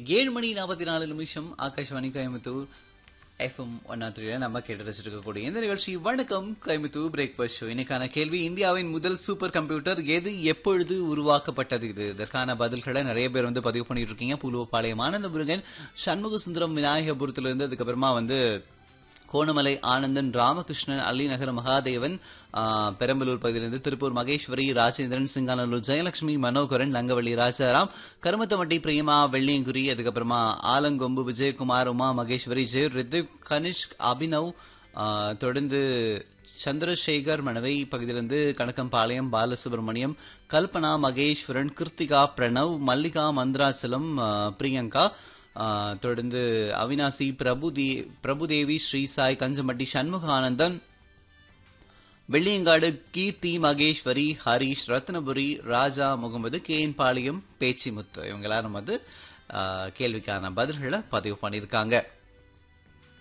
ஏழு மணி நாற்பத்தி நாலு நிமிஷம் ஆகாஷ்வாணி கோயம்புத்தூர் எஃப்எம் ஒன் த்ரீல நம்ம கேட்டு ரசிச்சுட்டு இருக்கக்கூடிய இந்த நிகழ்ச்சி வணக்கம் கோயம்புத்தூர் பிரேக்ஃபாஸ்ட் ஷோ இன்னைக்கான கேள்வி இந்தியாவின் முதல் சூப்பர் கம்ப்யூட்டர் எது எப்பொழுது உருவாக்கப்பட்டது இது இதற்கான பதில்களை நிறைய பேர் வந்து பதிவு பண்ணிட்டு இருக்கீங்க பூலுவப்பாளையம் ஆனந்த முருகன் சண்முக சுந்தரம் விநாயகபுரத்துல இருந்து அதுக்கப்புறமா வந்து கோணமலை ஆனந்தன் ராமகிருஷ்ணன் அள்ளிநகர மகாதேவன் ஆ, பெரம்பலூர் பகுதியிலிருந்து திருப்பூர் மகேஸ்வரி ராஜேந்திரன் சிங்கானல்லூர் ஜெயலட்சுமி மனோகரன் லங்கவள்ளி ராஜாராம் கருமத்தமட்டி பிரியமா வெள்ளியங்குரி அதுக்கப்புறமா ஆலங்கொம்பு விஜயகுமார் உமா மகேஸ்வரி ஜெய் ரித்திக் கனிஷ்க் அபினவ் ஆ, தொடர்ந்து சந்திரசேகர் மணவை பகுதியிலிருந்து கணக்கம்பாளையம் பாலசுப்ரமணியம் கல்பனா மகேஸ்வரன் கிருத்திகா பிரணவ் மல்லிகா மந்திராச்சலம் ஆ, பிரியங்கா ஆ, தொடர்ந்து அவினாசி பிரபுதே பிரபுதேவி ஸ்ரீசாய் கஞ்சம்பட்டி சண்முக ஆனந்தன் வெள்ளியங்காடு கீர்த்தி மகேஸ்வரி ஹரிஷ் ரத்னபுரி ராஜா முகமது கே என் பாளையம் பேச்சிமுத்து இவங்க எல்லாரும் வந்து ஆ, கேள்விக்கான பதில்களை பதிவு பண்ணியிருக்காங்க